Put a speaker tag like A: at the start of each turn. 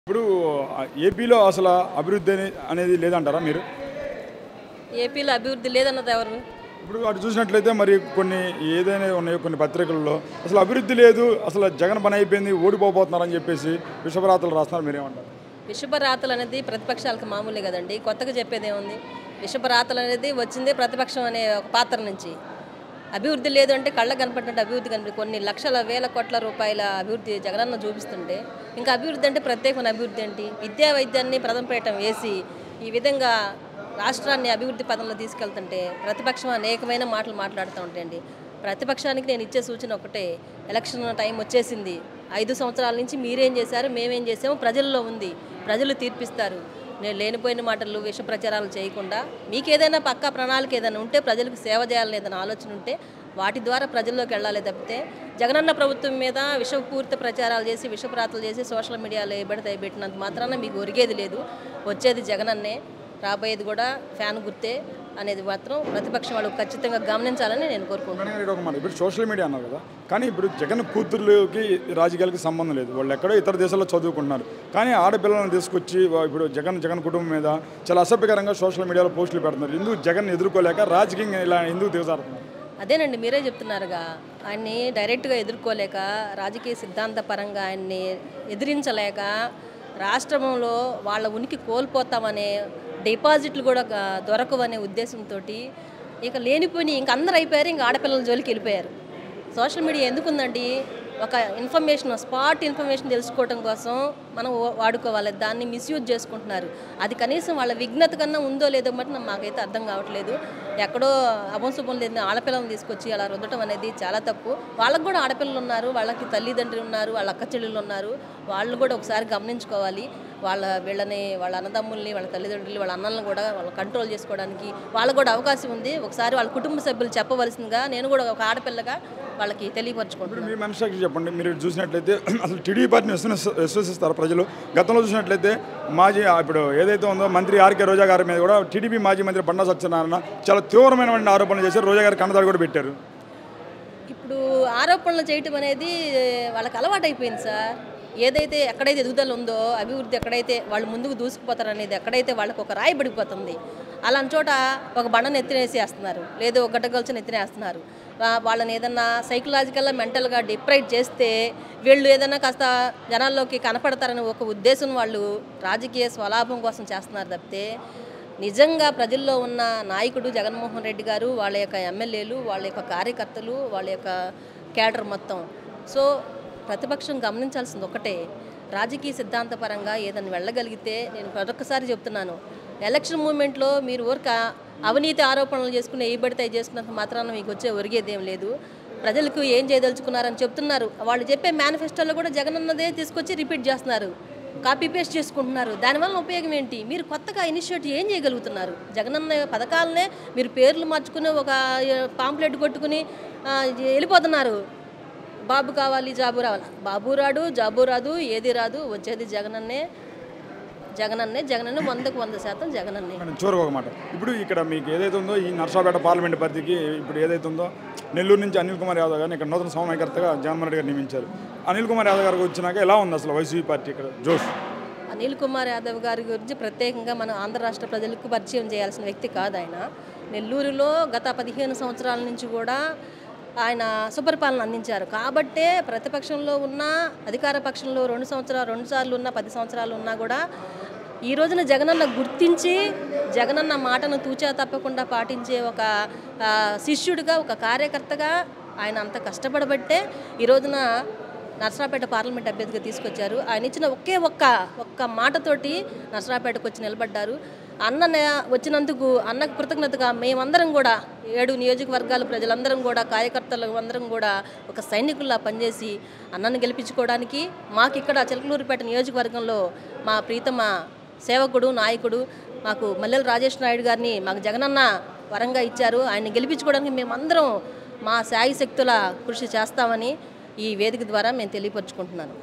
A: ఇప్పుడు ఆ, ఏపీలో అసలు అభివృద్ధి అనే- అనేది లేదంటారా మీరు
B: ఏపీలో అభివృద్ధి లేదన్నది ఎవరు
A: ఇప్పుడు అటు చూసినట్లయితే మరి కొన్ని ఏదైనా ఉన్నాయో కొన్ని పత్రికల్లో అసలు అభివృద్ధి లేదు అసలు జగన్ పని అయిపోయింది ఓడిపోతున్నారని చెప్పేసి విషపరాతలు రాస్తున్నారు మీరేమంటారు
B: విషభరాతలు అనేది ప్రతిపక్షాలకు మామూలే కదండి కొత్తగా చెప్పేది ఏముంది విషభరాతలు అనేది వచ్చిందే ప్రతిపక్షం అనే ఒక పాత్ర నుంచి అభివృద్ధి లేదు అంటే కళ్ళ కనపడినట్టు అభివృద్ధి కనిపి కొన్ని లక్షల వేల కోట్ల రూపాయల అభివృద్ధి జగనన్న చూపిస్తుంటే ఇంకా అభివృద్ధి అంటే ప్రత్యేకమైన అభివృద్ధి ఏంటి విద్యా వైద్యాన్ని ప్రథమపేటం వేసి ఈ విధంగా రాష్ట్రాన్ని అభివృద్ధి పదంలో తీసుకెళ్తుంటే ప్రతిపక్షం అనేకమైన మాటలు మాట్లాడుతూ ఉంటాయండి ప్రతిపక్షానికి నేను ఇచ్చే సూచన ఒకటే ఎలక్షన్ టైం వచ్చేసింది ఐదు సంవత్సరాల నుంచి మీరేం చేశారు మేమేం చేసాము ప్రజల్లో ఉంది ప్రజలు తీర్పిస్తారు నేను లేనిపోయిన మాటలు విష ప్రచారాలు చేయకుండా మీకు ఏదైనా పక్కా ప్రణాళిక ఏదైనా ఉంటే ప్రజలకు సేవ చేయాలని ఏదైనా ఆలోచన ఉంటే వాటి ద్వారా ప్రజల్లోకి వెళ్ళాలి తప్పితే జగనన్న ప్రభుత్వం మీద విషపూరిత ప్రచారాలు చేసి విషప్రాతలు చేసి సోషల్ మీడియాలో ఏబడితే పెట్టినంత మాత్రాన మీకు ఒరిగేది లేదు వచ్చేది జగనన్నే రాబోయేది కూడా ఫ్యాన్ గుర్తే అనేది మాత్రం ప్రతిపక్షం వాళ్ళు ఖచ్చితంగా గమనించాలని నేను కోరుకుంటున్నాను
A: వెంకయ్య నాయుడు ఒక మాట ఇప్పుడు సోషల్ మీడియా అన్నారు కదా కానీ ఇప్పుడు జగన్ కూతుర్లకి రాజకీయాలకి సంబంధం లేదు వాళ్ళు ఎక్కడో ఇతర దేశాల్లో చదువుకుంటున్నారు కానీ ఆడపిల్లలను తీసుకొచ్చి వా- ఇప్పుడు జగన్ జగన్ కుటుంబం మీద చాలా అసభ్యకరంగా సోషల్ మీడియాలో పోస్టులు పెడుతున్నారు ఎందుకు జగన్ ఎదుర్కోలేక రాజకీయంగా ఇలా ఎందుకు దిగజారుతున్నారు
B: అదేనండి మీరే చెప్తున్నారుగా ఆయన్ని డైరెక్ట్గా ఎదుర్కోలేక రాజకీయ సిద్ధాంత పరంగా ఆయన్ని ఎదిరించలేక రాష్ట్రంలో వాళ్ళ ఉనికి కోల్పోతామనే డిపాజిట్లు కూడా గా- దొరకవనే ఉద్దేశంతో ఇక లేనిపోయి ఇంక అందరు అయిపోయారు ఇంక ఆడపిల్లల జోలికి వెళ్ళిపోయారు సోషల్ మీడియా ఎందుకుందండి ఒక ఇన్ఫర్మేషన్ స్పాట్ ఇన్ఫర్మేషన్ తెలుసుకోవడం కోసం మనం వా- వాడుకోవాలి దాన్ని మిస్యూజ్ చేసుకుంటున్నారు అది కనీసం వాళ్ళ విఘ్నత కన్నా ఉందో లేదో బట్టి నాకు మాకైతే అర్థం కావట్లేదు ఎక్కడో అభంశుభం లేని ఆడపిల్లలను తీసుకొచ్చి అలా రుద్దటం అనేది చాలా తప్పు వాళ్ళకు కూడా ఆడపిల్లలు ఉన్నారు వాళ్ళకి తల్లిదండ్రులు ఉన్నారు వాళ్ళ అక్క చెల్లెళ్ళు ఉన్నారు వాళ్ళు కూడా ఒకసారి గమనించుకోవాలి వాళ్ళ వీళ్ళని వాళ్ళ అన్నదమ్ముల్ని వాళ్ళ తల్లిదండ్రులు వాళ్ళ అన్నలను కూడా వాళ్ళు కంట్రోల్ చేసుకోవడానికి వాళ్ళకు కూడా అవకాశం ఉంది ఒకసారి వాళ్ళ కుటుంబ సభ్యులు చెప్పవలసిందిగా నేను కూడా ఒక ఆడపిల్లగా వాళ్ళకి తెలియపరచుకుంటున్నాను
A: ఇప్పుడు మీ మనసుకి చెప్పండి మీరు చూసినట్లయితే అసలు టీడీపీ పార్టీని విశ్వసి- విశ్వసిస్తారు ప్రజలు గతంలో చూసినట్లయితే మాజీ ఇప్పుడు ఏదైతే ఉందో మంత్రి ఆర్కే రోజా గారి మీద కూడా టీడీపీ మాజీ మంత్రి బండా సత్యనారాయణ చాలా తీవ్రమైనటువంటి ఆరోపణలు చేశారు రోజా గారి కన్నదాడి కూడా పెట్టారు
B: ఇప్పుడు ఆరోపణలు చేయటం అనేది వాళ్ళకి అలవాటైపోయింది సార్ ఏదైతే ఎక్కడైతే ఎదుగుదల ఉందో అభివృద్ధి ఎక్కడైతే వాళ్ళు ముందుకు దూసుకుపోతారు అనేది ఎక్కడైతే వాళ్ళకి ఒక రాయి పడిపోతుంది అలాంటి చోట ఒక బండను ఎత్తినేసేస్తున్నారు లేదు ఒక గడ్డగొలుచుని ఎత్తినేస్తున్నారు వా- వాళ్ళని ఏదన్నా సైకలాజికల్గా మెంటల్గా డిప్రైట్ చేస్తే వీళ్ళు ఏదైనా కాస్త జనాల్లోకి కనపడతారని ఒక ఉద్దేశం వాళ్ళు రాజకీయ స్వలాభం కోసం చేస్తున్నారు తప్పితే నిజంగా ప్రజల్లో ఉన్న నాయకుడు జగన్మోహన్ రెడ్డి గారు వాళ్ళ యొక్క ఎమ్మెల్యేలు వాళ్ళ యొక్క కార్యకర్తలు వాళ్ళ యొక్క క్యాడర్ మొత్తం సో ప్రతిపక్షం గమనించాల్సింది ఒకటే రాజకీయ సిద్ధాంతపరంగా ఏదైనా వెళ్ళగలిగితే నేను మరొకసారి చెప్తున్నాను ఎలక్షన్ మూమెంట్లో మీరు ఊరిక అవినీతి ఆరోపణలు చేసుకుని ఏ పడితే అవి చేసుకున్నంత మాత్రాన మీకు వచ్చే ఒరిగేదేం లేదు ప్రజలకు ఏం చేయదలుచుకున్నారని చెప్తున్నారు వాళ్ళు చెప్పే మేనిఫెస్టోలో కూడా జగన్ అన్నదే తీసుకొచ్చి రిపీట్ చేస్తున్నారు కాపీ పేస్ట్ చేసుకుంటున్నారు దానివల్ల ఉపయోగం ఏంటి మీరు కొత్తగా ఇనిషియేటివ్ ఏం చేయగలుగుతున్నారు జగనన్న పథకాలనే మీరు పేర్లు మార్చుకుని ఒక పాంప్లెట్ కొట్టుకుని ఆ, వెళ్ళిపోతున్నారు బాబు కావాలి జాబు రావాలి బాబు రాడు జాబు రాదు ఏది రాదు వచ్చేది జగనన్నే జగనన్నే జగనన్నే వందకు వంద శాతం జగనన్నే
A: మేడం, చివరికి ఒక మాట ఇప్పుడు ఇక్కడ మీకు ఏదైతే ఉందో ఈ నర్సాపేట పార్లమెంట్ పరిధికి ఇప్పుడు ఏదైతే ఉందో నెల్లూరు నుంచి అనిల్ కుమార్ యాదవ్ గారిని ఇక్కడ నూతన సమన్వయకర్తగా జగన్మోహన్ రెడ్డి గారు నియమించారు అనిల్ కుమార్ యాదవ్ గారికి వచ్చినాక ఎలా ఉంది అసలు వైసీపీ పార్టీ ఇక్కడ జోష్
B: అనిల్ కుమార్ యాదవ్ గారి గురించి ప్రత్యేకంగా మన ఆంధ్ర రాష్ట్ర ప్రజలకు పరిచయం చేయాల్సిన వ్యక్తి కాదు ఆయన నెల్లూరులో గత పదిహేను సంవత్సరాల నుంచి కూడా ఆయన సుపరిపాలన అందించారు కాబట్టే ప్రతిపక్షంలో ఉన్న అధికార పక్షంలో రెండు సంవత్సరాలు రెండు సార్లు ఉన్న పది సంవత్సరాలు ఉన్నా కూడా ఈ రోజున జగనన్న గుర్తించి జగనన్న మాటను తూచా తప్పకుండా పాటించే ఒక ఆ, శిష్యుడిగా ఒక కార్యకర్తగా ఆయన అంత కష్టపడబట్టే ఈ రోజున నర్సరాపేట పార్లమెంట్ అభ్యర్థిగా తీసుకొచ్చారు ఆయన ఇచ్చిన ఒకే ఒక్క ఒక్క మాటతోటి నర్సరాపేటకు వచ్చి నిలబడ్డారు అన్న నే- వచ్చినందుకు అన్నకు కృతజ్ఞతగా మేమందరం కూడా ఏడు నియోజకవర్గాల ప్రజలందరం కూడా కార్యకర్తలు అందరం కూడా ఒక సైనికుల్లా పనిచేసి అన్నను గెలిపించుకోవడానికి మాకు ఇక్కడ చిలకలూరుపేట నియోజకవర్గంలో మా ప్రీతమ సేవకుడు నాయకుడు మాకు మల్లెల రాజేష్ నాయుడు గారిని మాకు జగనన్న వరంగా ఇచ్చారు ఆయన్ని గెలిపించుకోవడానికి మేమందరం మా శాయి శక్తుల కృషి చేస్తామని ఈ వేదిక ద్వారా మేము తెలియపరుచుకుంటున్నాను